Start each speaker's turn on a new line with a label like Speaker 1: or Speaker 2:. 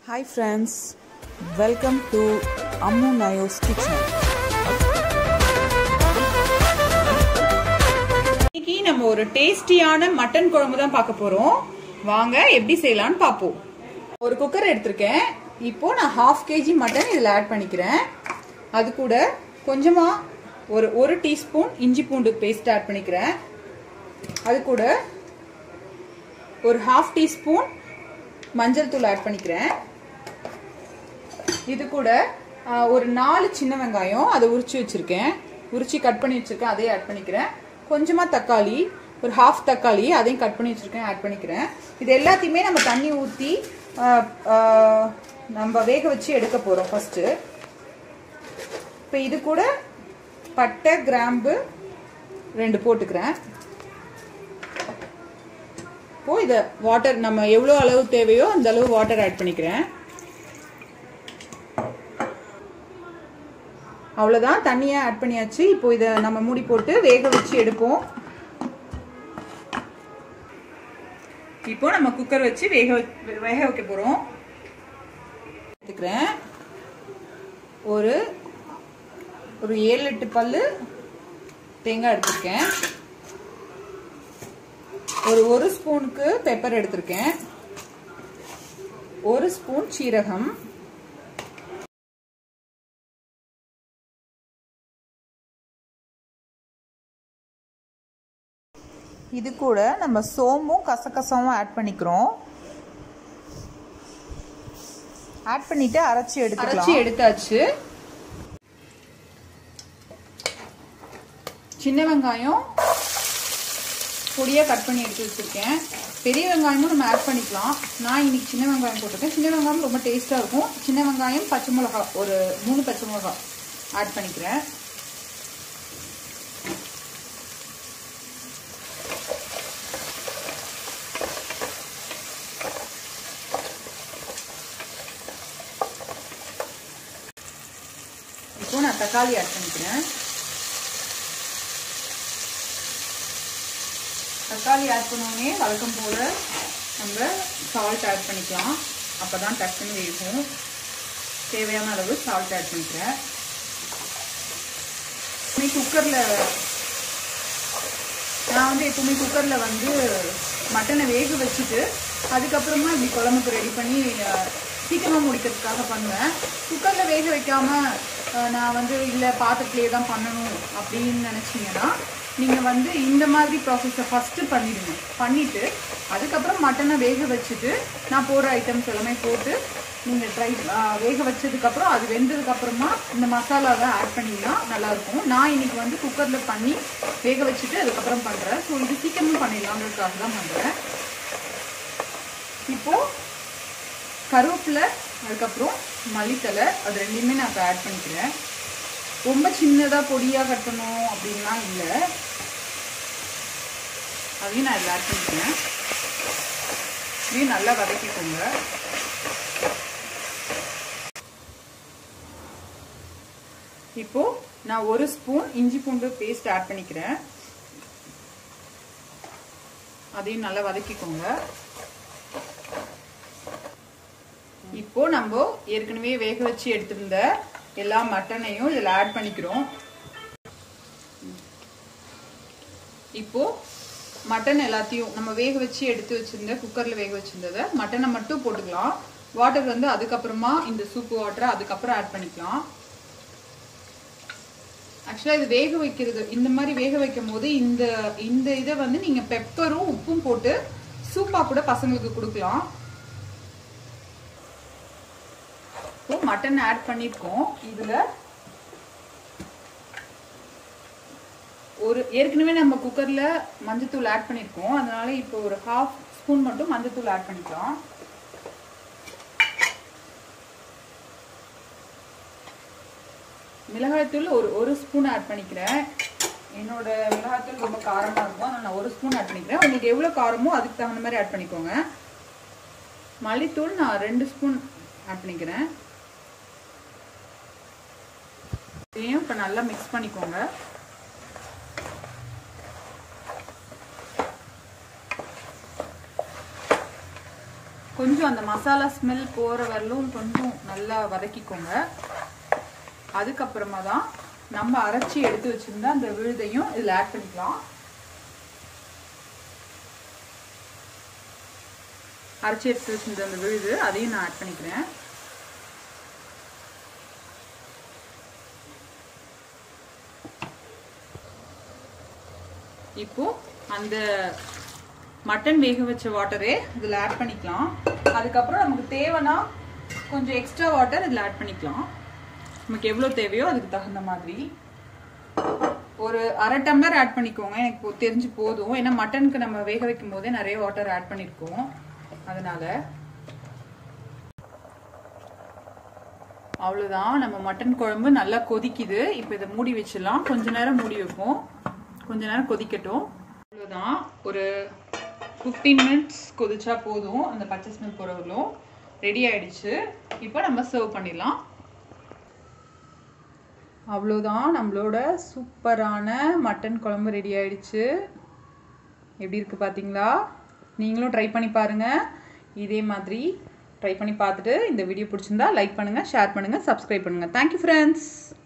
Speaker 1: Hi friends, welcome to Ammu Nayo's kitchen.
Speaker 2: இன்னைக்கு நம்ம ஒரு டேஸ்டியான மட்டன் குழம்பு தான் பார்க்க போறோம் வாங்க எப்படி செய்யலாம்னு பார்ப்போம் ஒரு குக்கர் எடுத்திருக்கேன் இப்போ நான் ஹாஃப் கேஜி மட்டன் இதில் ஆட் பண்ணிக்கிறேன் அது கூட கொஞ்சமா ஒரு ஒரு டீஸ்பூன் இஞ்சி பூண்டு பேஸ்ட் ஆட் பண்ணிக்கிறேன் அது கூட ஒரு ஹாஃப் டீஸ்பூன் மஞ்சள் தூள் ஆட் பண்ணிக்கிறேன் இது கூட ஆ, ஒரு நாலு சின்ன வெங்காயம் அதை உரிச்சு வச்சிருக்கேன் உரிச்சு கட் பண்ணி வச்சிருக்கேன் அதையும் ஆட் பண்ணிக்கிறேன் கொஞ்சமா தக்காளி ஒரு ஹாஃப் தக்காளி அதையும் கட் பண்ணி வச்சிருக்கேன் ஆட் பண்ணிக்கிறேன் இது எல்லாத்தையுமே நம்ம தண்ணி ஊற்றி நம்ம வேக வச்சு எடுக்க போறோம் ஃபர்ஸ்ட் இப்போ இது கூட பட்டை கிராம்பு ரெண்டு போட்டுக்கிறேன் இப்போ இதை வாட்டர் நம்ம எவ்வளோ அளவு தேவையோ அந்த அளவு வாட்டர் ஆட் பண்ணிக்கிறேன் அவ்வளோதான் தண்ணியை ஆட் பண்ணியாச்சு இப்போ இதை நம்ம மூடி போட்டு வேக வச்சு எடுப்போம் இப்போ நம்ம குக்கர் வச்சு வேக வ- வேக வைக்க போகிறோம் எடுத்துக்கிறேன் ஒரு ஒரு ஏழு எட்டு பல்லு தேங்காய் எடுத்திருக்கேன் ஒரு ஒரு ஸ்பூனுக்கு பெப்பர் எடுத்திருக்கேன் ஒரு ஸ்பூன் சீரகம் இது கூட நம்ம சோம்பும் கசகசாவும் ஆட் பண்ணிக்கிறோம் ஆட் பண்ணிட்டு அரைச்சி எடுத்துக்கலாம் அரைச்சி எடுத்தாச்சு சின்ன வெங்காயம் பொடியாக கட் பண்ணி எடுத்து வச்சிருக்கேன் பெரிய வெங்காயமும் நம்ம ஆட் பண்ணிக்கலாம் நான் இன்னைக்கு சின்ன வெங்காயம் போட்டிருக்கேன் சின்ன வெங்காயம் ரொம்ப டேஸ்ட்டாக இருக்கும் சின்ன வெங்காயம் பச்சை மிளகா ஒரு மூணு பச்சை மிளகா ஆட் பண்ணிக்கிறேன் இப்போ நான் தக்காளி ஆட் பண்ணிக்கிறேன் தக்காளி ஆட் பண்ணோடனே வழக்கம் போல நம்ம சால்ட் ஆட் பண்ணிக்கலாம் அப்போ தான் டக்குன்னு வேகும் தேவையான அளவு சால்ட் ஆட் பண்ணிக்கிறேன் குக்கரில் நான் வந்து எப்பவுமே குக்கரில் வந்து மட்டனை வேக வச்சுட்டு அதுக்கப்புறமா இப்படி குழம்புக்கு ரெடி பண்ணி அஹ், சீக்கிரமா முடிக்கிறதுக்காக பண்ணுவேன் குக்கரில் வேக வைக்காம அஹ், நான் வந்து இல்லை பாத்திரத்துலேயே தான் பண்ணணும் அப்படின்னு நினச்சிங்கன்னா நீங்கள் வந்து இந்த மாதிரி ப்ராசஸை ஃபஸ்ட்டு பண்ணிடுங்க பண்ணிவிட்டு அதுக்கப்புறம் மட்டனை வேக வச்சுட்டு நான் போடுற ஐட்டம்ஸ் எல்லாமே போட்டு நீங்கள் ட்ரை வேக வச்சதுக்கப்புறம் அது வெந்ததுக்கப்புறமா இந்த மசாலாவை ஆட் பண்ணிங்கன்னா நல்லாயிருக்கும் நான் இன்னைக்கு வந்து குக்கரில் பண்ணி வேக வச்சுட்டு அதுக்கப்புறம் பண்ணுறேன் ஸோ இது சீக்கிரமும் பண்ணிடலாங்கிறதுக்காக தான் பண்ணுறேன் இப்போது கருவேப்பிலை அதுக்கப்புறம் மல்லித்தலை அது ரெண்டையுமே நான் இப்போ ஆட் பண்ணிக்கிறேன் ரொம்ப சின்னதாக பொடியாக கட்டணும் அப்படின்லாம் இல்லை அதையும் நான் இதில் ஆட் பண்ணிக்கிறேன் இதையும் நல்லா வதக்கிக்கோங்க இப்போ நான் ஒரு ஸ்பூன் இஞ்சி பூண்டு பேஸ்ட் ஆட் பண்ணிக்கிறேன் அதையும் நல்லா வதக்கிக்கோங்க இப்போ நம்ம ஏற்கனவே வேக வச்சு எடுத்திருந்த எல்லா மட்டனையும் இதில் ஆட் பண்ணிக்கிறோம் இப்போ மட்டன் எல்லாத்தையும் நம்ம வேக வச்சு எடுத்து வச்சிருந்த குக்கர்ல வேக வச்சிருந்ததை மட்டனை மட்டும் போட்டுக்கலாம் வாட்டர் வந்து அதுக்கப்புறமா இந்த சூப்பு வாட்டரை அதுக்கப்புறம் ஆட் பண்ணிக்கலாம் ஆக்சுவலாக இது வேக வைக்கிறது இந்த மாதிரி வேக வைக்கும் போது இந்த இந்த இதை வந்து நீங்கள் பெப்பரும் உப்பும் போட்டு சூப்பாக கூட பசங்களுக்கு கொடுக்கலாம் இப்போ மட்டன் ஆட் பண்ணியிருக்கோம் இதில் ஒரு ஏற்கனவே நம்ம குக்கரில் மஞ்சத்தூள் ஆட் பண்ணியிருக்கோம் அதனால இப்போ ஒரு ஹாஃப் ஸ்பூன் மட்டும் மஞ்சத்தூள் ஆட் பண்ணிக்கலாம் மிளகாய்த்தூள் ஒரு ஒரு ஸ்பூன் ஆட் பண்ணிக்கிறேன் என்னோட மிளகாய்த்தூள் ரொம்ப காரமாக இருக்கும் அதனால் நான் ஒரு ஸ்பூன் ஆட் பண்ணிக்கிறேன் உங்களுக்கு எவ்வளோ காரமோ அதுக்கு தகுந்த மாதிரி ஆட் பண்ணிக்கோங்க மல்லித்தூள் நான் ரெண்டு ஸ்பூன் ஆட் பண்ணிக்கிறேன் இதையும் இப்போ நல்லா மிக்ஸ் பண்ணிக்கோங்க கொஞ்சம் அந்த மசாலா ஸ்மெல் போகிற வரலும் கொஞ்சம் நல்லா வதக்கிக்கோங்க அதுக்கப்புறமா தான் நம்ம அரைச்சி எடுத்து வச்சிருந்த அந்த விழுதையும் இதில் ஆட் பண்ணிக்கலாம் அரைச்சி எடுத்து வச்சிருந்த அந்த விழுது அதையும் நான் ஆட் பண்ணிக்கிறேன் இப்போ அந்த மட்டன் வேக வச்ச வாட்டரே இதில் ஆட் பண்ணிக்கலாம் அதுக்கப்புறம் நமக்கு தேவைன்னா கொஞ்சம் எக்ஸ்ட்ரா வாட்டர் இதில் ஆட் பண்ணிக்கலாம் நமக்கு எவ்வளோ தேவையோ அதுக்கு தகுந்த மாதிரி ஒரு அரை டம்ளர் ஆட் பண்ணிக்கோங்க எனக்கு இப்போ தெரிஞ்சு போதும் ஏன்னா மட்டனுக்கு நம்ம வேக வைக்கும் போதே நிறைய வாட்டர் ஆட் பண்ணியிருக்கோம் அதனால அவ்வளோதான் நம்ம மட்டன் குழம்பு நல்லா கொதிக்குது இப்போ இதை மூடி வச்சிடலாம் கொஞ்ச நேரம் மூடி வைப்போம் கொஞ்ச நேரம் கொதிக்கட்டும் அவ்வளோதான் ஒரு ஃபிஃப்டீன் மினிட்ஸ் கொதிச்சா போதும் அந்த பச்சை ஸ்மெல் போகிறவங்களும் ரெடி ஆயிடுச்சு இப்போ நம்ம சர்வ் பண்ணிடலாம் அவ்வளோதான் நம்மளோட சூப்பரான மட்டன் குழம்பு ரெடி ஆயிடுச்சு எப்படி இருக்கு பார்த்தீங்களா நீங்களும் ட்ரை பண்ணி பாருங்க இதே மாதிரி ட்ரை பண்ணி பார்த்துட்டு இந்த வீடியோ பிடிச்சிருந்தா லைக் பண்ணுங்க ஷேர் பண்ணுங்க சப்ஸ்கிரைப் பண்ணுங்க தேங்க்யூ ஃப்ரெண்ட்ஸ்